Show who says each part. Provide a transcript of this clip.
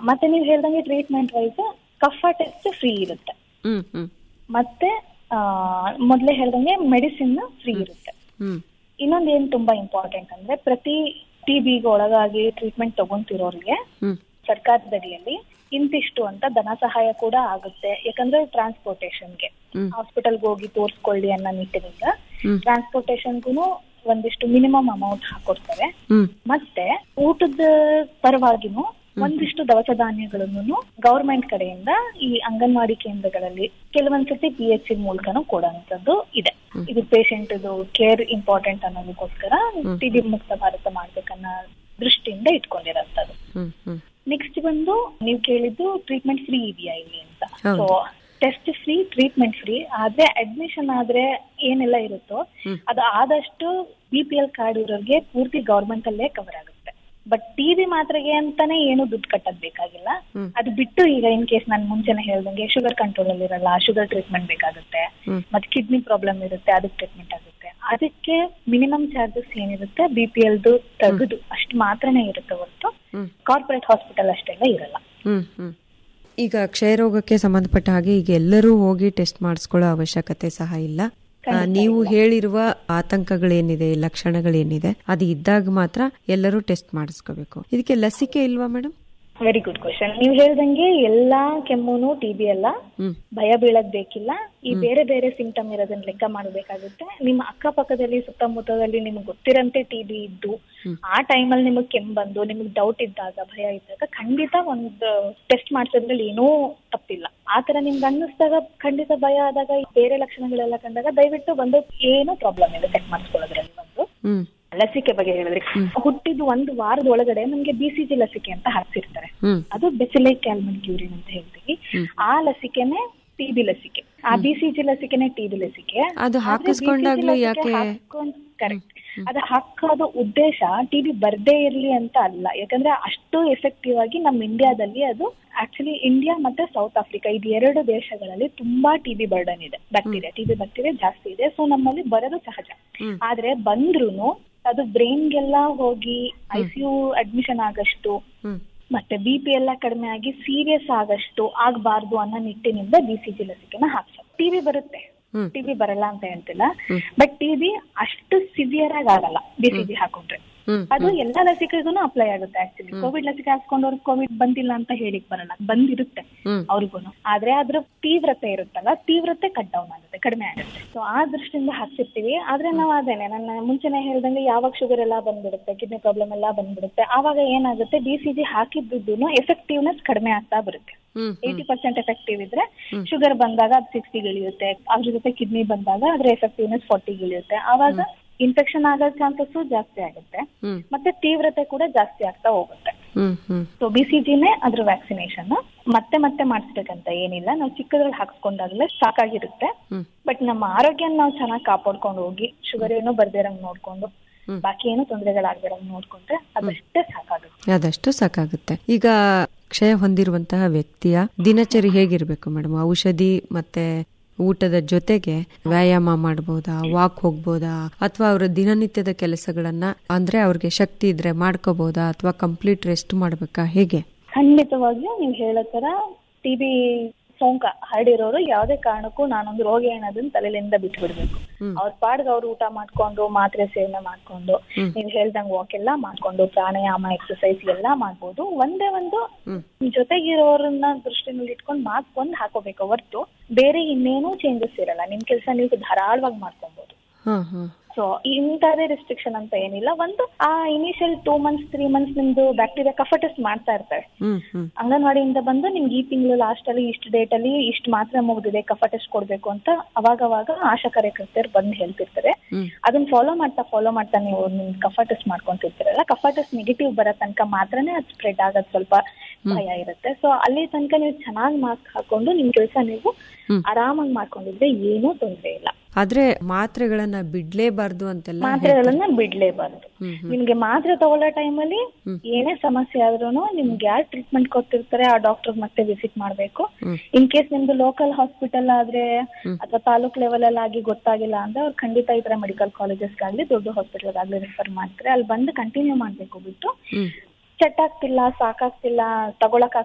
Speaker 1: ಮತ್ತೆ ನೀವು ಹೇಳ್ದಂಗೆ ಟ್ರೀಟ್ಮೆಂಟ್ ವೈಸ್ ಕಫ ಟೆಸ್ಟ್ ಫ್ರೀ ಇರುತ್ತೆ
Speaker 2: ಹ್ಮ್ ಹ್ಮ್
Speaker 1: ಮತ್ತೆ ಆ, ಮೊದ್ಲೇ ಹೇಳ್ದಂಗೆ ಮೆಡಿಸಿನ್ ಫ್ರೀ ಇರುತ್ತೆ
Speaker 2: ಹ್ಮ್
Speaker 1: ಇನ್ನೊಂದು ಏನ್ ತುಂಬಾ ಇಂಪಾರ್ಟೆಂಟ್ ಅಂದ್ರೆ ಪ್ರತಿ ಟಿ ಬಿಗೆ ಒಳಗಾಗಿ ಟ್ರೀಟ್ಮೆಂಟ್ ತಗೊಂತಿರೋರಿಗೆ
Speaker 2: ಹ್ಮ್
Speaker 1: ಸರ್ಕಾರದಡಿಯಲ್ಲಿ ಇಂತಿಷ್ಟು ಅಂತ ಧನ ಸಹಾಯ ಕೂಡ ಆಗುತ್ತೆ ಯಾಕಂದ್ರೆ ಟ್ರಾನ್ಸ್ಪೋರ್ಟೇಷನ್ಗೆ
Speaker 2: ಹ್ಮ್.
Speaker 1: ಹಾಸ್ಪಿಟಲ್ಗೆ ಹೋಗಿ ತೋರಿಸ್ಕೊಳ್ಳಿ ಅನ್ನೋ ನಿಟ್ಟಿನಿಂದ
Speaker 2: ಹ್ಮ್.
Speaker 1: ಟ್ರಾನ್ಸ್ಪೋರ್ಟೇಷನ್ಗೂ ಒಂದಿಷ್ಟು ಮಿನಿಮಮ್ ಅಮೌಂಟ್ ಹಾಕೊಡ್ತಾರೆ
Speaker 2: ಹ್ಮ್
Speaker 1: ಮತ್ತೆ ಊಟದ ಪರವಾಗಿನೂ ಒಂದಿಷ್ಟು ದವಸ ಧಾನ್ಯಗಳನ್ನು ಗವರ್ಮೆಂಟ್ ಕಡೆಯಿಂದ ಈ ಅಂಗನವಾಡಿ ಕೇಂದ್ರಗಳಲ್ಲಿ ಕೆಲವೊಂದ್ಸತಿ ಪಿ ಎಚ್ ಸಿ ಮೂಲಕನೂ ಕೊಡುವಂತದ್ದು ಇದೆ ಇದು ಪೇಷಂಟ್ ಕೇರ್ ಇಂಪಾರ್ಟೆಂಟ್ ಅನ್ನೋದಕ್ಕೋಸ್ಕರ ಟಿ ಬಿ ಮುಕ್ತ ಭಾರತ ಮಾಡ್ಬೇಕನ್ನೋ ದೃಷ್ಟಿಯಿಂದ ಇಟ್ಕೊಂಡಿರೋಂಥದ್ದು
Speaker 2: ಹ್ಮ್ ಹ್ಮ್
Speaker 1: ನೆಕ್ಸ್ಟ್ ಬಂದು ನೀವು ಕೇಳಿದ್ದು ಟ್ರೀಟ್ಮೆಂಟ್ ಫ್ರೀ ಇದೆಯಾ ಇಲ್ಲಿ ಅಂತ
Speaker 2: ಹೌದು.
Speaker 1: So test free treatment free ಆದ್ರೆ ಅಡ್ಮಿಷನ್ ಆದ್ರೆ ಏನೆಲ್ಲ ಇರುತ್ತೋ ಅದು ಆದಷ್ಟು ಬಿ ಪಿ ಎಲ್ ಕಾರ್ಡ್ ಇರೋರಿಗೆ ಪೂರ್ತಿ ಗವರ್ಮೆಂಟ್ ಅಲ್ಲೇ ಕವರ್ ಆಗುತ್ತೆ ಬಟ್ ಟಿ ಬಿ ಮಾತ್ರೆಗೆ ಅಂತಾನೆ ಏನು ದುಡ್ಡು ಕಟ್ಟೋದ್ ಬೇಕಾಗಿಲ್ಲ
Speaker 2: ಹ್ಮ್.
Speaker 1: ಅದು ಬಿಟ್ಟು ಈಗ ಇನ್ ಕೇಸ್ ನಾನು ಮುಂಚೆನೆ ಹೇಳ್ದಂಗೆ ಶುಗರ್ ಕಂಟ್ರೋಲ್ ಅಲ್ಲಿ ಇರಲ್ಲ ಶುಗರ್ ಟ್ರೀಟ್ಮೆಂಟ್ ಬೇಕಾಗುತ್ತೆ
Speaker 2: ಹ್ಮ್.
Speaker 1: ಮತ್ತೆ ಕಿಡ್ನಿ ಪ್ರಾಬ್ಲಮ್ ಇರುತ್ತೆ ಅದಕ್ಕೆ ಟ್ರೀಟ್ಮೆಂಟ್ ಆಗುತ್ತೆ ಅದಕ್ಕೆ ಮಿನಿಮಮ್ ಚಾರ್ಜಸ್ ಏನಿರುತ್ತೆ ಬಿ ಪಿ ಎಲ್ದು ತೆಗೆದು ಅಷ್ಟು ಮಾತ್ರನೇ ಇರುತ್ತೆ ಹೊರತು
Speaker 2: ಹ್ಮ್.
Speaker 1: ಕಾರ್ಪೊರೇಟ್ ಹಾಸ್ಪಿಟಲ್ ಅಷ್ಟೆಲ್ಲ ಇರಲ್ಲ
Speaker 2: ಹ್ಮ್ ಹ್ಮ್ ಈಗ ಕ್ಷಯರೋಗಕ್ಕೆ ಸಂಬಂಧಪಟ್ಟ ಹಾಗೆ ಈಗ ಎಲ್ಲರೂ ಹೋಗಿ ಟೆಸ್ಟ್ ಮಾಡಿಸ್ಕೊಳ್ಳೋ ಅವಶ್ಯಕತೆ ಸಹ ಇಲ್ಲ ಆ, ನೀವು ಹೇಳಿರುವ ಆತಂಕಗಳೇನಿದೆ ಲಕ್ಷಣಗಳೇನಿದೆ ಅದು ಇದ್ದಾಗ ಮಾತ್ರ ಎಲ್ಲರೂ ಟೆಸ್ಟ್ ಮಾಡಿಸ್ಕೋಬೇಕು ಇದಕ್ಕೆ ಲಸಿಕೆ ಇಲ್ವಾ ಮೇಡಮ್
Speaker 1: ವೆರಿ ಗುಡ್ ಕ್ವಶನ್ ನೀವು ಹೇಳ್ದಂಗೆ ಎಲ್ಲಾ ಕೆಮ್ಮುನು ಟಿ ಬಿ ಅಲ್ಲ
Speaker 2: ಹ್ಮ್
Speaker 1: ಭಯ ಬೀಳದ್ ಬೇಕಿಲ್ಲ ಈ ಬೇರೆ ಬೇರೆ ಸಿಂಟಮ್ ಇರೋದನ್ನ ಲೆಕ್ಕ ಮಾಡಬೇಕಾಗುತ್ತೆ ನಿಮ್ಮ ಅಕ್ಕಪಕ್ಕದಲ್ಲಿ ಸುತ್ತಮುತ್ತದಲ್ಲಿ ನಿಮ್ಗೆ ಗೊತ್ತಿರಂತೆ ಟಿ ಬಿ ಇದ್ದು ಆ ಟೈಮಲ್ಲಿ ನಿಮಗೆ ಕೆಮ್ಮು ಬಂದು ನಿಮಗೆ ಡೌಟ್ ಇದ್ದಾಗ ಭಯ ಇದ್ದಾಗ ಖಂಡಿತ ಒಂದು ಟೆಸ್ಟ್ ಮಾಡಿಸೋದ್ರಲ್ಲಿ ಏನೂ ತಪ್ಪಿಲ್ಲ ಆ ತರ ನಿಮ್ಗೆ ಅನ್ನಿಸ್ದಾಗ ಖಂಡಿತ ಭಯ ಆದಾಗ ಈ ಬೇರೆ ಲಕ್ಷಣಗಳೆಲ್ಲ ಕಂಡಾಗ ದಯವಿಟ್ಟು ಬಂದು ಏನೂ ಪ್ರಾಬ್ಲಮ್ ಇಲ್ಲ ಚೆಕ್ ಮಾಡಿಸ್ಕೊಳ್ಳೋದ್ರಲ್ಲಿ ಒಂದು
Speaker 2: ಹ್ಮ್
Speaker 1: ಲಸಿಕೆ ಬಗ್ಗೆ ಹೇಳಿದ್ರೆ ಹುಟ್ಟಿದ ಒಂದು ವಾರದ ಒಳಗಡೆ ನಮ್ಗೆ ಬಿ ಸಿ ಜಿ ಲಸಿಕೆ ಅಂತ ಹಾಕ್ಸಿರ್ತಾರೆ
Speaker 2: ಹ್ಮ್
Speaker 1: ಅದು ಬೆಸಿಲೈ ಕ್ಯಾಲ್ಮನ್ ಕ್ಯೂರಿನ್ ಅಂತ ಹೇಳ್ತೀವಿ ಆ ಲಸಿಕೆನೆ ಟಿಬಿ ಲಸಿಕೆ ಆ ಬಿ ಸಿ ಜಿ ಲಸಿಕೆನೆ ಟಿಬಿ ಲಸಿಕೆ
Speaker 2: ಅದು ಹಾಕಿಸ್ಕೊಂಡಾಗ್ಲೂ ಯಾಕೆ?
Speaker 1: ಕರೆಕ್ಟ್ ಅದು ಹಾಕೋದು ಉದ್ದೇಶ ಟಿಬಿ ಬರ್ದೇ ಇರ್ಲಿ ಅಂತ ಅಲ್ಲ ಯಾಕಂದ್ರೆ ಅಷ್ಟು ಎಫೆಕ್ಟಿವ್ ಆಗಿ ನಮ್ಮ ಇಂಡಿಯಾದಲ್ಲಿ ಅದು ಆಕ್ಚುಲಿ ಇಂಡಿಯಾ ಮತ್ತೆ ಸೌತ್ ಆಫ್ರಿಕಾ ಇದು ಎರಡು ದೇಶಗಳಲ್ಲಿ ತುಂಬಾ ಟಿಬಿ ಬರ್ಡನ್ ಇದೆ ಬ್ಯಾಕ್ಟೀರಿಯಾ ಟಿಬಿ ಬ್ಯಾಕ್ಟೀರಿಯಾ ಜಾಸ್ತಿ ಇದೆ ಸೊ ನಮ್ಮಲ್ಲಿ ಬರೋದು ಸಹಜ
Speaker 2: ಹ್ಮ್.
Speaker 1: ಆದ್ರೆ ಬಂದ್ರೂನು ಅದು ಬ್ರೈನ್ಗೆಲ್ಲ ಹೋಗಿ ಐಸಿಯು ಅಡ್ಮಿಷನ್ ಆಗಷ್ಟು
Speaker 2: ಹ್ಮ್
Speaker 1: ಮತ್ತೆ ಬಿ ಪಿ ಎಲ್ಲ ಕಡಿಮೆ ಆಗಿ ಸೀರಿಯಸ್ ಆಗಷ್ಟು ಆಗಬಾರ್ದು ಅನ್ನೋ ನಿಟ್ಟಿನಿಂದ ಬಿ ಸಿ ಜಿ ಲಸಿಕೆನ ಹಾಕ್ಸೋದು ಟಿವಿ ಬರುತ್ತೆ
Speaker 2: ಹ್ಮ್.
Speaker 1: ಟಿವಿ ಬರಲ್ಲ ಅಂತ ಹೇಳ್ತಿಲ್ಲ ಬಟ್ ಟಿವಿ ಅಷ್ಟು ಸಿವಿಯರ್ ಆಗಿ ಆಗಲ್ಲ ಬಿ ಸಿ ಜಿ ಹಾಕೊಂಡ್ರೆ
Speaker 2: ಹ್ಮ್
Speaker 1: ಅದು ಎಲ್ಲಾ ಲಸಿಕೆಗೂ ಅಪ್ಲೈ ಆಗುತ್ತೆ ಆಕ್ಚುಲಿ ಕೋವಿಡ್ ಲಸಿಕೆ ಹಾಕ್ಸ್ಕೊಂಡವ್ರಿಗೆ ಕೋವಿಡ್ ಬಂದಿಲ್ಲ ಅಂತ ಹೇಳಿಕ್ ಬರಲ್ಲ ಬಂದಿರುತ್ತೆ
Speaker 2: ಹ್ಮ್
Speaker 1: ಅವ್ರಿಗೂ ಆದ್ರೆ ಅದ್ರ ತೀವ್ರತೆ ಇರುತ್ತಲ್ಲ ತೀವ್ರತೆ ಕಟ್ ಡೌನ್ ಆಗುತ್ತೆ ಕಡಿಮೆ ಆಗುತ್ತೆ ಸೊ ಆ ದೃಷ್ಟಿಯಿಂದ ಹಾಕ್ಸಿರ್ತೀವಿ ಆದ್ರೆ ನಾವು ಅದೇನೆ ನನ್ನ ಮುಂಚೆನೆ ಹೇಳ್ದಂಗೆ ಯಾವಾಗ ಶುಗರ್ ಎಲ್ಲ ಬಂದ್ಬಿಡುತ್ತೆ ಕಿಡ್ನಿ ಪ್ರಾಬ್ಲಮ್ ಎಲ್ಲ ಬಂದ್ಬಿಡುತ್ತೆ ಆವಾಗ ಏನಾಗುತ್ತೆ ಬಿ ಸಿ ಜಿ ಹಾಕಿದ್ದು ಎಫೆಕ್ಟಿವ್ನೆಸ್ ಕಡಿಮೆ ಆಗ್ತಾ ಬರುತ್ತೆ
Speaker 2: ಹ್ಮ್
Speaker 1: ಏಯ್ಟಿ ಪರ್ಸೆಂಟ್ ಎಫೆಕ್ಟಿವ್ ಇದ್ರೆ ಶುಗರ್ ಬಂದಾಗ ಅದು ಸಿಕ್ಸ್ಟಿಗೆ ಇಳಿಯುತ್ತೆ ಅದ್ರ ಜೊತೆ ಕಿಡ್ನಿ ಬಂದಾಗ ಅದ್ರ ಎಫೆಕ್ಟಿವ್ನೆಸ್ ಫಾರ್ಟಿಗೆ ಇಳಿಯುತ್ತೆ ಆವಾಗ ಇನ್ಫೆಕ್ಷನ್ ಆಗೋ ಚಾನ್ಸಸ್ ಜಾಸ್ತಿ ಆಗುತ್ತೆ
Speaker 2: ಹ್ಮ್
Speaker 1: ಮತ್ತೆ ತೀವ್ರತೆ ಕೂಡ ಜಾಸ್ತಿ ಆಗ್ತಾ ಹೋಗುತ್ತೆ
Speaker 2: ಹ್ಮ್ ಹ್ಮ್
Speaker 1: ಸೊ ಬಿ ಸಿ ಜಿನೇ ಅದ್ರ ವ್ಯಾಕ್ಸಿನೇಷನ್ ಮತ್ತೆ ಮತ್ತೆ ಮಾಡಿಸ್ಬೇಕಂತ ಏನಿಲ್ಲ ನಾವು ಚಿಕ್ಕದ್ರಲ್ಲಿ ಹಾಕ್ಸ್ಕೊಂಡಾಗ್ಲೇ ಸಾಕಾಗಿರುತ್ತೆ
Speaker 2: ಹ್ಮ್
Speaker 1: ಬಟ್ ನಮ್ಮ ಆರೋಗ್ಯನ ನಾವು ಚೆನ್ನಾಗಿ ಕಾಪಾಡ್ಕೊಂಡು ಹೋಗಿ ಶುಗರ್ ಏನೋ ಬರ್ದಿರಂಗ್ ನೋಡ್ಕೊಂಡು ಬಾಕಿ ಏನು ತೊಂದರೆಗಳಾಗ್ದಿರಂಗ್ ನೋಡ್ಕೊಂಡ್ರೆ ಅದಷ್ಟೇ ಸಾಕಾಗುತ್ತೆ
Speaker 2: ಅದಷ್ಟು ಸಾಕಾಗುತ್ತೆ ಈಗ ಕ್ಷಯ ಹೊಂದಿರುವಂತಹ ವ್ಯಕ್ತಿಯ ದಿನಚರಿ ಹೇಗಿರ್ಬೇಕು ಮೇಡಮ್ ಔಷಧಿ ಮತ್ತೆ ಊಟದ ಜೊತೆಗೆ ವ್ಯಾಯಾಮ ಮಾಡ್ಬೋದಾ ವಾಕ್ ಹೋಗ್ಬೋದಾ ಅಥವಾ ಅವರ ದಿನನಿತ್ಯದ ಕೆಲಸಗಳನ್ನ ಅಂದ್ರೆ ಅವ್ರಿಗೆ ಶಕ್ತಿ ಇದ್ರೆ ಮಾಡ್ಕೋಬಹುದಾ ಅಥವಾ ಕಂಪ್ಲೀಟ್ ರೆಸ್ಟ್ ಮಾಡ್ಬೇಕಾ ಹೇಗೆ
Speaker 1: ಖಂಡಿತವಾಗಿಯೂ ನೀವು ಹೇಳೋ ತರ ಟಿಬಿ ಸೋಂಕ ಹರಡಿರೋರು ಯಾವುದೇ ಕಾರಣಕ್ಕೂ ನಾನೊಂದು ರೋಗಿ ಅನ್ನೋದನ್ನ ತಲೆಲಿಂದ ಬಿಟ್ಬಿಡ್ಬೇಕು ಅವ್ರ ಪಾಡ್ಗೆ ಅವ್ರು ಊಟ ಮಾಡ್ಕೊಂಡು ಮಾತ್ರೆ ಸೇವನೆ ಮಾಡ್ಕೊಂಡು ನೀವ್ ಹೇಳ್ದಂಗ್ ವಾಕ್ ಎಲ್ಲ ಮಾಡ್ಕೊಂಡು ಪ್ರಾಣಾಯಾಮ ಎಕ್ಸರ್ಸೈಸ್ ಎಲ್ಲಾ ಮಾಡ್ಬೋದು ಒಂದೇ ಒಂದು ಜೊತೆಗಿರೋರನ್ನ ದೃಷ್ಟಿನಲ್ಲಿ ಇಟ್ಕೊಂಡು ಮಾಸ್ಕ್ ಒಂದ್ ಹಾಕೋಬೇಕು ಹೊರ್ತು ಬೇರೆ ಇನ್ನೇನೂ ಚೇಂಜಸ್ ಇರಲ್ಲ ನಿಮ್ ಕೆಲಸ ನೀವು ಧಾರಾಳವಾಗಿ ಮಾಡ್ಕೊಬಹುದು
Speaker 2: ಹಾ ಹಾ
Speaker 1: ಸೊ ಇಂಥದೇ ರಿಸ್ಟ್ರಿಕ್ಷನ್ ಅಂತ ಏನಿಲ್ಲ ಒಂದು ಆ initial two months three months ನಿಮ್ದು ಬ್ಯಾಕ್ಟೀರಿಯಾ ಕಫ ಟೆಸ್ಟ್ ಮಾಡ್ತಾ ಇರ್ತಾರೆ
Speaker 2: ಹ್ಮ್ ಹ್ಮ್
Speaker 1: ಅಂಗನವಾಡಿಯಿಂದ ಬಂದು ನಿಮ್ಗೆ ಈ ತಿಂಗಳು ಲಾಸ್ಟ್ ಅಲ್ಲಿ ಇಷ್ಟು ಡೇಟ್ ಅಲ್ಲಿ ಇಷ್ಟು ಮಾತ್ರ ಮುಗ್ದಿದೆ ಕಫ ಟೆಸ್ಟ್ ಕೊಡ್ಬೇಕು ಅಂತ ಅವಾಗ ಅವಾಗ ಆಶಾ ಕಾರ್ಯಕರ್ತೆಯರು ಬಂದು ಹೇಳ್ತಿರ್ತಾರೆ
Speaker 2: ಹ್ಮ್.
Speaker 1: ಅದನ್ನ ಫಾಲೋ ಮಾಡ್ತಾ ಫಾಲೋ ಮಾಡ್ತಾ ನೀವು ನಿಮ್ ಕಫ ಟೆಸ್ಟ್ ಮಾಡ್ಕೊಂತಿರ್ತೀರಲ್ಲ ಕಫ ಟೆಸ್ಟ್ ನೆಗೆಟಿವ್ ಬರೋ ತನಕ ಮಾತ್ರನೇ ಅದು ಸ್ಪ್ರೆಡ್ ಆಗೋದು ಸ್ವಲ್ಪ ಭಯ ಇರುತ್ತೆ ಸೊ ಅಲ್ಲಿ ತನಕ ನೀವು ಚೆನ್ನಾಗಿ ಮಾಸ್ಕ್ ಹಾಕೊಂಡು ನಿಮ್ ಕೆಲಸ ನೀವು ಆರಾಮಾಗಿ ಮಾಡ್ಕೊಂಡಿದ್ರೆ ಏನೂ ತೊಂದರೆ ಇಲ್ಲ
Speaker 2: ಆದ್ರೆ ಮಾತ್ರೆಗಳನ್ನ ಬಿಡ್ಲೇಬಾರ್ದು ಅಂತೆಲ್ಲ
Speaker 1: ಮಾತ್ರೆಗಳನ್ನ ಬಿಡ್ಲೇಬಾರ್ದು ನಿಮ್ಗೆ ಮಾತ್ರೆ ತಗೊಳ್ಳೋ ಟೈಮಲ್ಲಿ ಏನೇ ಸಮಸ್ಯೆ ಆದ್ರೂ ನಿಮ್ಗೆ ಯಾರು ಟ್ರೀಟ್ಮೆಂಟ್ ಕೊಡ್ತಿರ್ತಾರೆ ಆ ಡಾಕ್ಟರ್ ಮತ್ತೆ ವಿಸಿಟ್ ಮಾಡ್ಬೇಕು ಇನ್ ಕೇಸ್ ನಿಮ್ದು ಲೋಕಲ್ ಹಾಸ್ಪಿಟಲ್ ಆದ್ರೆ ಅಥವಾ ತಾಲೂಕ್ ಲೆವೆಲ್ ಅಲ್ಲಿ ಆಗಿ ಗೊತ್ತಾಗಿಲ್ಲ ಅಂದ್ರೆ ಅವ್ರು ಖಂಡಿತ ಈ ತರ ಮೆಡಿಕಲ್ ಕಾಲೇಜಸ್ ಆಗ್ಲಿ ದೊಡ್ಡ ಹಾಸ್ಪಿಟಲ್ ಆಗ್ಲಿ ರೆಫರ್ ಮಾಡ್ತಾರೆ ಅಲ್ಲಿ ಬಂದು ಕಂಟಿನ್ಯೂ ಮಾಡ್ಬೇಕು ಬಿಟ್ಟು
Speaker 2: ಹ್ಮ್
Speaker 1: ಸೆಟ್ ಆಗ್ತಿಲ್ಲ ಸಾಕಾಗ್ತಿಲ್ಲ ತಗೊಳಕ್